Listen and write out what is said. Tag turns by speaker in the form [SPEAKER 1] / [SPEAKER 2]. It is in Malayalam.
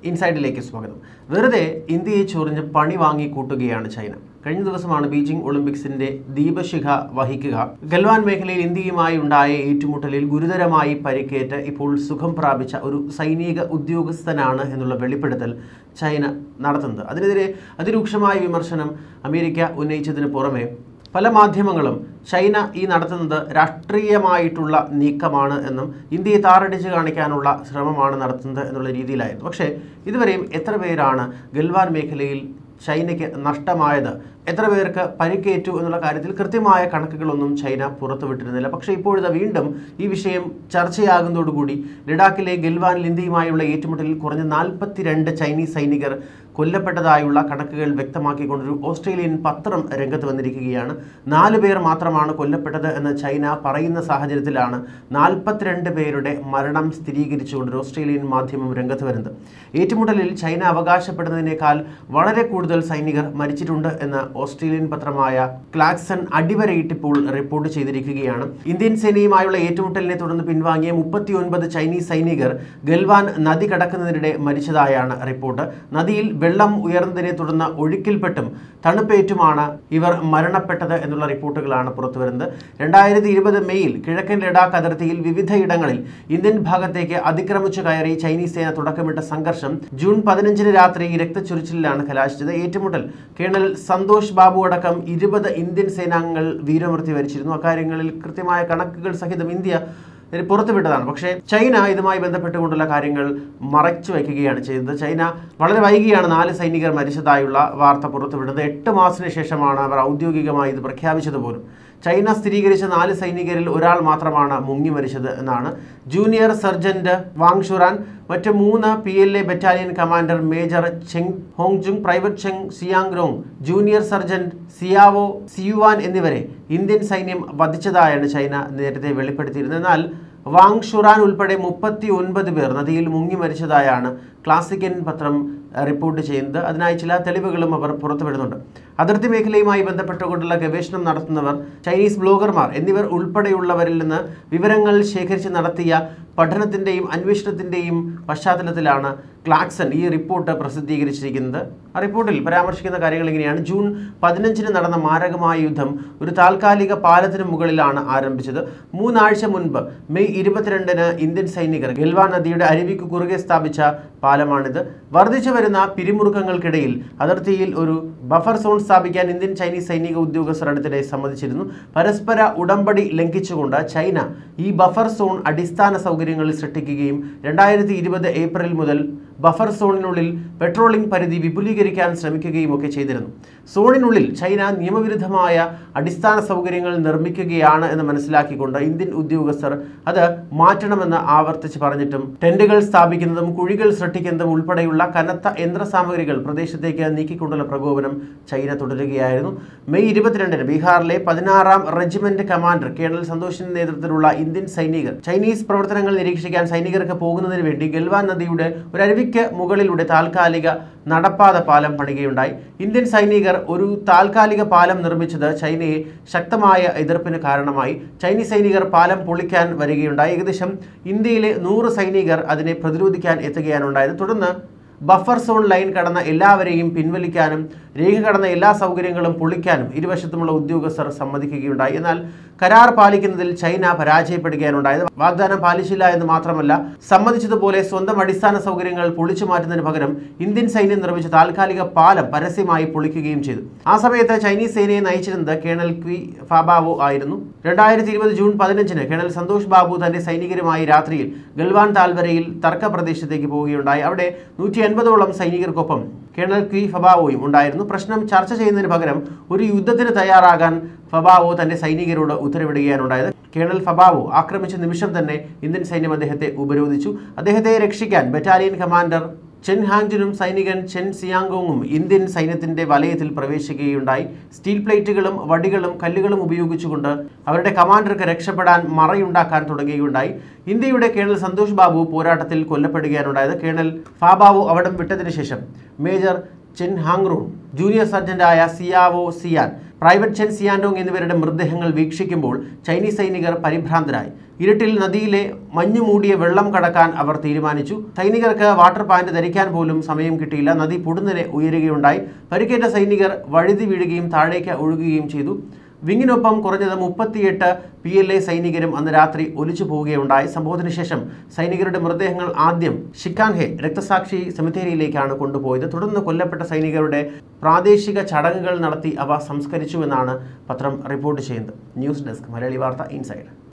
[SPEAKER 1] ഇൻസൈഡിലേക്ക് സ്വാഗതം വെറുതെ ഇന്ത്യയെ ചൊറിഞ്ഞ് പണി വാങ്ങി കൂട്ടുകയാണ് ചൈന കഴിഞ്ഞ ദിവസമാണ് ബീജിംഗ് ഒളിമ്പിക്സിന്റെ ദീപശിഖ വഹിക്കുക ഗൽവാൻ മേഖലയിൽ ഇന്ത്യയുമായി ഉണ്ടായ ഏറ്റുമുട്ടലിൽ ഗുരുതരമായി പരിക്കേറ്റ് ഇപ്പോൾ സുഖം പ്രാപിച്ച ഒരു സൈനിക ഉദ്യോഗസ്ഥനാണ് എന്നുള്ള വെളിപ്പെടുത്തൽ ചൈന നടത്തുന്നത് അതിനെതിരെ അതിരൂക്ഷമായ വിമർശനം അമേരിക്ക ഉന്നയിച്ചതിന് പുറമെ പല മാധ്യമങ്ങളും ചൈന ഈ നടത്തുന്നത് രാഷ്ട്രീയമായിട്ടുള്ള നീക്കമാണ് എന്നും ഇന്ത്യയെ താറടിച്ച് കാണിക്കാനുള്ള ശ്രമമാണ് നടത്തുന്നത് എന്നുള്ള രീതിയിലായിരുന്നു പക്ഷേ ഇതുവരെയും എത്ര പേരാണ് ഗൽവാൻ മേഖലയിൽ ചൈനയ്ക്ക് നഷ്ടമായത് എത്ര പേർക്ക് പരിക്കേറ്റു എന്നുള്ള കാര്യത്തിൽ കൃത്യമായ കണക്കുകളൊന്നും ചൈന പുറത്തുവിട്ടിരുന്നില്ല പക്ഷേ ഇപ്പോഴിതാ വീണ്ടും ഈ വിഷയം ചർച്ചയാകുന്നതോടുകൂടി ലഡാക്കിലെ ഗൽവാനിൽ ഇന്ത്യയുമായുള്ള ഏറ്റുമുട്ടലിൽ കുറഞ്ഞ നാൽപ്പത്തിരണ്ട് ചൈനീസ് സൈനികർ കൊല്ലപ്പെട്ടതായുള്ള കണക്കുകൾ വ്യക്തമാക്കിക്കൊണ്ടൊരു ഓസ്ട്രേലിയൻ പത്രം രംഗത്ത് വന്നിരിക്കുകയാണ് നാല് പേർ മാത്രമാണ് കൊല്ലപ്പെട്ടത് എന്ന് ചൈന പറയുന്ന സാഹചര്യത്തിലാണ് നാൽപ്പത്തിരണ്ട് പേരുടെ മരണം സ്ഥിരീകരിച്ചുകൊണ്ട് ഓസ്ട്രേലിയൻ മാധ്യമം രംഗത്ത് വരുന്നത് ഏറ്റുമുട്ടലിൽ ചൈന അവകാശപ്പെടുന്നതിനേക്കാൾ വളരെ കൂടുതൽ സൈനികർ മരിച്ചിട്ടുണ്ട് എന്ന് ഓസ്ട്രേലിയൻ പത്രമായ ക്ലാക്സൺ അടിവരയിട്ടിപ്പോൾ റിപ്പോർട്ട് ചെയ്തിരിക്കുകയാണ് ഇന്ത്യൻ സേനയുമായുള്ള ഏറ്റുമുട്ടലിനെ തുടർന്ന് പിൻവാങ്ങിയ മുപ്പത്തിയൊൻപത് ചൈനീസ് സൈനികർ ഗൽവാൻ നദി കടക്കുന്നതിനിടെ മരിച്ചതായാണ് റിപ്പോർട്ട് നദിയിൽ വെള്ളം ഉയർന്നതിനെ തുടർന്ന് ഒഴുക്കിൽപ്പെട്ടും തണുപ്പേറ്റുമാണ് ഇവർ മരണപ്പെട്ടത് എന്നുള്ള റിപ്പോർട്ടുകളാണ് പുറത്തുവരുന്നത് രണ്ടായിരത്തി ഇരുപത് മെയ്യിൽ കിഴക്കൻ ലഡാക്ക് അതിർത്തിയിൽ വിവിധയിടങ്ങളിൽ ഇന്ത്യൻ ഭാഗത്തേക്ക് അതിക്രമിച്ചു കയറി ചൈനീസ് സേന തുടക്കമിട്ട സംഘർഷം ജൂൺ പതിനഞ്ചിന് രാത്രി രക്തച്ചൊരിച്ചിലാണ് കലാശിച്ചത് ഏറ്റുമുട്ടൽ കേണൽ സന്തോഷ് ബാബു അടക്കം ഇരുപത് ഇന്ത്യൻ സേനാംഗങ്ങൾ വീരമൃത്യു വരിച്ചിരുന്നു അക്കാര്യങ്ങളിൽ കൃത്യമായ കണക്കുകൾ സഹിതം ഇന്ത്യ ഇതിന് പുറത്തുവിട്ടതാണ് പക്ഷേ ചൈന ഇതുമായി ബന്ധപ്പെട്ടുകൊണ്ടുള്ള കാര്യങ്ങൾ മറച്ചു വയ്ക്കുകയാണ് ചെയ്തത് ചൈന വളരെ വൈകിയാണ് നാല് സൈനികർ മരിച്ചതായുള്ള വാർത്ത പുറത്തുവിടുന്നത് എട്ട് മാസത്തിന് ശേഷമാണ് അവർ ഔദ്യോഗികമായി ഇത് പ്രഖ്യാപിച്ചത് പോലും ചൈന സ്ഥിരീകരിച്ച നാല് സൈനികരിൽ ഒരാൾ മാത്രമാണ് മുങ്ങി മരിച്ചത് എന്നാണ് ജൂനിയർ സർജന്റ് വാങ് ഷുറാൻ മറ്റ് മൂന്ന് P L A battalion commander major Chen Hongjun private Chen Xiangrong junior sergeant Xiao Siyuan എന്നിവരെ ഇന്ത്യൻ സൈന്യം വധിച്ചതായാണ് ചൈന നേരത്തെ വെളിപ്പെടുത്തിയിരുന്നത് എന്നാൽ വാങ് ഷുറാൻ ഉൾപ്പെടെ മുപ്പത്തി ഒൻപത് പേർ നദിയിൽ മുങ്ങി മരിച്ചതായാണ് ക്ലാസിക്കൻ പത്രം അഹ്, റിപ്പോർട്ട് ചെയ്യുന്നത് അതിനായി ചില തെളിവുകളും അവർ പുറത്തുവിടുന്നുണ്ട് അതിർത്തി മേഖലയുമായി ബന്ധപ്പെട്ടുകൊണ്ടുള്ള ഗവേഷണം നടത്തുന്നവർ ചൈനീസ് ബ്ലോഗർമാർ എന്നിവർ ഉൾപ്പെടെയുള്ളവരിൽ നിന്ന് വിവരങ്ങൾ ശേഖരിച്ച് നടത്തിയ പഠനത്തിൻ്റെയും അന്വേഷണത്തിൻ്റെയും പശ്ചാത്തലത്തിലാണ് ക്ലാക്സൺ ഈ റിപ്പോർട്ട് പ്രസിദ്ധീകരിച്ചിരിക്കുന്നത് ആ റിപ്പോർട്ടിൽ പരാമർശിക്കുന്ന കാര്യങ്ങൾ ഇങ്ങനെയാണ് ജൂൺ പതിനഞ്ചിന് നടന്ന മാരകമായ യുദ്ധം ഒരു താൽക്കാലിക പാലത്തിന് മുകളിലാണ് ആരംഭിച്ചത് മൂന്നാഴ്ച മുൻപ് മെയ് ഇരുപത്തിരണ്ടിന് ഇന്ത്യൻ സൈനികർ ഗൽവാൻ നദിയുടെ അരുവിക്ക് കുറുകെ സ്ഥാപിച്ച പാലമാണിത് വർദ്ധിച്ചു വരുന്ന പിരിമുറുക്കങ്ങൾക്കിടയിൽ അതിർത്തിയിൽ ഒരു ബഫർ സോൺ സ്ഥാപിക്കാൻ ഇന്ത്യൻ ചൈനീസ് സൈനിക ഉദ്യോഗസ്ഥർ അടുത്തിടെ സമ്മതിച്ചിരുന്നു പരസ്പര ഉടമ്പടി ലംഘിച്ചുകൊണ്ട് ചൈന ഈ ബഫർ സോൺ അടിസ്ഥാന സൗകര്യങ്ങളിൽ സൃഷ്ടിക്കുകയും രണ്ടായിരത്തി ഇരുപത് ഏപ്രിൽ മുതൽ ബഫർ സോണിനുള്ളിൽ പെട്രോളിംഗ് പരിധി വിപുലീകരിക്കാൻ ശ്രമിക്കുകയും ഒക്കെ ചെയ്തിരുന്നു സോണിനുള്ളിൽ ചൈന നിയമവിരുദ്ധമായ അടിസ്ഥാന സൗകര്യങ്ങൾ നിർമ്മിക്കുകയാണ് എന്ന് മനസ്സിലാക്കിക്കൊണ്ട് ഇന്ത്യൻ ഉദ്യോഗസ്ഥർ അത് മാറ്റണമെന്ന് ആവർത്തിച്ച് പറഞ്ഞിട്ടും ടെന്റുകൾ സ്ഥാപിക്കുന്നതും കുഴികൾ സൃഷ്ടിക്കുന്നതും ഉൾപ്പെടെയുള്ള കനത്ത യന്ത്രസാമഗ്രികൾ പ്രദേശത്തേക്ക് നീക്കിക്കൊണ്ടുള്ള പ്രകോപനം ചൈന തുടരുകയായിരുന്നു മെയ് ഇരുപത്തിരണ്ടിന് ബീഹാറിലെ പതിനാറാം റെജിമെന്റ് കമാൻഡർ കേണൽ സന്തോഷിന്റെ നേതൃത്വത്തിലുള്ള ഇന്ത്യൻ സൈനികർ ചൈനീസ് പ്രവർത്തനങ്ങൾ നിരീക്ഷിക്കാൻ സൈനികർക്ക് പോകുന്നതിന് വേണ്ടി ഗൽവാൻ നദിയുടെ ഒരു അരുവിക്ക് മുകളിലൂടെ താൽക്കാലിക നടപ്പാത പാലം പണിയുകയുണ്ടായി ഇന്ത്യൻ സൈനികർ ഒരു താൽക്കാലിക പാലം നിർമ്മിച്ചത് ചൈനയെ ശക്തമായ എതിർപ്പിന് കാരണമായി ചൈനീസ് സൈനികർ പാലം പൊളിക്കാൻ വരികയുണ്ടായി ഏകദേശം ഇന്ത്യയിലെ നൂറ് സൈനികർ അതിനെ പ്രതിരോധിക്കാൻ എത്തുകയാണ് ഉണ്ടായത് തുടർന്ന് ബഫർ സോൺ ലൈൻ കടന്ന എല്ലാവരെയും പിൻവലിക്കാനും രേഖ കടന്ന എല്ലാ സൗകര്യങ്ങളും പൊളിക്കാനും ഇരുവശത്തുമുള്ള ഉദ്യോഗസ്ഥർ സമ്മതിക്കുകയുണ്ടായി എന്നാൽ കരാർ പാലിക്കുന്നതിൽ ചൈന പരാജയപ്പെടുകയാണുണ്ടായത് വാഗ്ദാനം പാലിച്ചില്ല എന്ന് മാത്രമല്ല സമ്മതിച്ചതുപോലെ സ്വന്തം അടിസ്ഥാന സൗകര്യങ്ങൾ പൊളിച്ചു മാറ്റുന്നതിന് പകരം ഇന്ത്യൻ സൈന്യം നിർമ്മിച്ച താൽക്കാലിക പാലം പരസ്യമായി പൊളിക്കുകയും ചെയ്തു ആ സമയത്ത് ചൈനീസ് സേനയെ നയിച്ചിരുന്നത് കേണൽ ക്വി ഫാബാവോ ആയിരുന്നു രണ്ടായിരത്തി ഇരുപത് ജൂൺ പതിനഞ്ചിന് കേണൽ സന്തോഷ് ബാബു തന്റെ സൈനികരുമായി രാത്രിയിൽ ഗൽവാൻ താൽവരയിൽ തർക്ക പ്രദേശത്തേക്ക് പോവുകയുണ്ടായി അവിടെ നൂറ്റി അൻപതോളം സൈനികർക്കൊപ്പം കേണൽ ക്വി ഫബാവോയും ഉണ്ടായിരുന്നു പ്രശ്നം ചർച്ച ചെയ്യുന്നതിന് പകരം ഒരു യുദ്ധത്തിന് തയ്യാറാകാൻ ഫബാവോ തന്റെ സൈനികരോട് ഉത്തരവിടുകയാണ് ഉണ്ടായത് കേണൽ ഫബാവോ ആക്രമിച്ച നിമിഷം തന്നെ ഇന്ത്യൻ സൈന്യം അദ്ദേഹത്തെ ഉപരോധിച്ചു അദ്ദേഹത്തെ രക്ഷിക്കാൻ ബറ്റാലിയൻ കമാൻഡർ ചെൻ ഹാങ്ജിനും സൈനികൻ ചെൻ സിയാങ്കോങ്ങും ഇന്ത്യൻ സൈന്യത്തിന്റെ വലയത്തിൽ പ്രവേശിക്കുകയുണ്ടായി സ്റ്റീൽ പ്ലേറ്റുകളും വടികളും കല്ലുകളും ഉപയോഗിച്ചുകൊണ്ട് അവരുടെ കമാൻഡർക്ക് രക്ഷപ്പെടാൻ മറയുണ്ടാക്കാൻ തുടങ്ങുകയുണ്ടായി ഇന്ത്യയുടെ കേണൽ സന്തോഷ് ബാബു പോരാട്ടത്തിൽ കൊല്ലപ്പെടുകയാണുണ്ടായത് കേണൽ ഫാബാവു അവിടം വിട്ടതിനു ശേഷം മേജർ ചെൻ ഹാങ്റൂൺ ജൂനിയർ സർജന്റായ സിയാവോ സിയാൻ പ്രൈവറ്റ് ചെൻ സിയാൻഡോങ് എന്നിവരുടെ മൃതദേഹങ്ങൾ വീക്ഷിക്കുമ്പോൾ ചൈനീസ് സൈനികർ പരിഭ്രാന്തരായി ഇരുട്ടിൽ നദിയിലെ മഞ്ഞു മൂടിയ വെള്ളം കടക്കാൻ അവർ തീരുമാനിച്ചു സൈനികർക്ക് വാട്ടർ പാൻറ് ധരിക്കാൻ പോലും സമയം കിട്ടിയില്ല നദി പൊടുന്നനെ ഉയരുകയുണ്ടായി പരിക്കേറ്റ സൈനികർ വഴുതി വീഴുകയും താഴേക്ക് ഒഴുകുകയും ചെയ്തു വിങ്ങിനൊപ്പം കുറഞ്ഞത് മുപ്പത്തിയെട്ട് പി എൽ എ സൈനികരും അന്ന് രാത്രി ഒലിച്ചു പോവുകയുണ്ടായി സംഭവത്തിന് ശേഷം സൈനികരുടെ മൃതദേഹങ്ങൾ ആദ്യം ഷിക്കാൻഹെ രക്തസാക്ഷി സെമിത്തേരിയിലേക്കാണ് കൊണ്ടുപോയത് തുടർന്ന് കൊല്ലപ്പെട്ട സൈനികരുടെ പ്രാദേശിക ചടങ്ങുകൾ നടത്തി അവ സംസ്കരിച്ചുവെന്നാണ് പത്രം റിപ്പോർട്ട് ചെയ്യുന്നത് ന്യൂസ് ഡെസ്ക് മലയാളി വാർത്ത ഇൻസൈഡ്